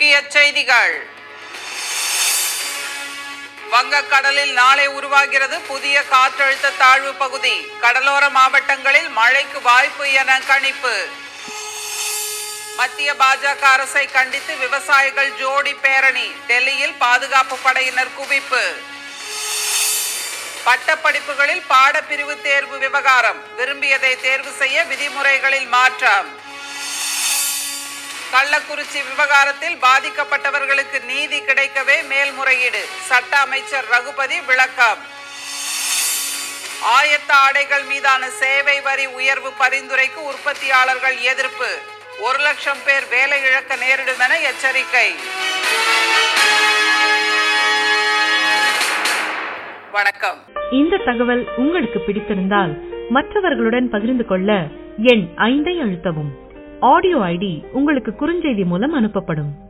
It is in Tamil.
முக்கிய செய்திகள் வங்கக்கடலில் நாளை உருவாகிறது புதிய காற்றழுத்த தாழ்வு பகுதி கடலோர மாவட்டங்களில் மழைக்கு வாய்ப்பு என கணிப்பு மத்திய பாஜக அரசை கண்டித்து விவசாயிகள் ஜோடி பேரணி டெல்லியில் பாதுகாப்பு படையினர் குவிப்பு பட்டப்படிப்புகளில் பாடப்பிரிவு தேர்வு விவகாரம் விரும்பியதை தேர்வு செய்ய விதிமுறைகளில் மாற்றம் கள்ளக்குறிச்சி விவகாரத்தில் பாதிக்கப்பட்டவர்களுக்கு நீதி கிடைக்கவே மேல்முறையீடு சட்ட அமைச்சர் ரகுபதி விளக்கம் ஆயத்த ஆடைகள் மீதான சேவை வரி உயர்வு பரிந்துரைக்கு உற்பத்தியாளர்கள் எதிர்ப்பு ஒரு லட்சம் பேர் வேலை இழக்க நேரிடும் என எச்சரிக்கை வணக்கம் இந்த தகவல் உங்களுக்கு பிடித்திருந்தால் மற்றவர்களுடன் பகிர்ந்து கொள்ள எண் ஐந்தை அழுத்தவும் ஆடியோ ஐடி உங்களுக்கு குறுஞ்செய்தி மூலம் அனுப்பப்படும்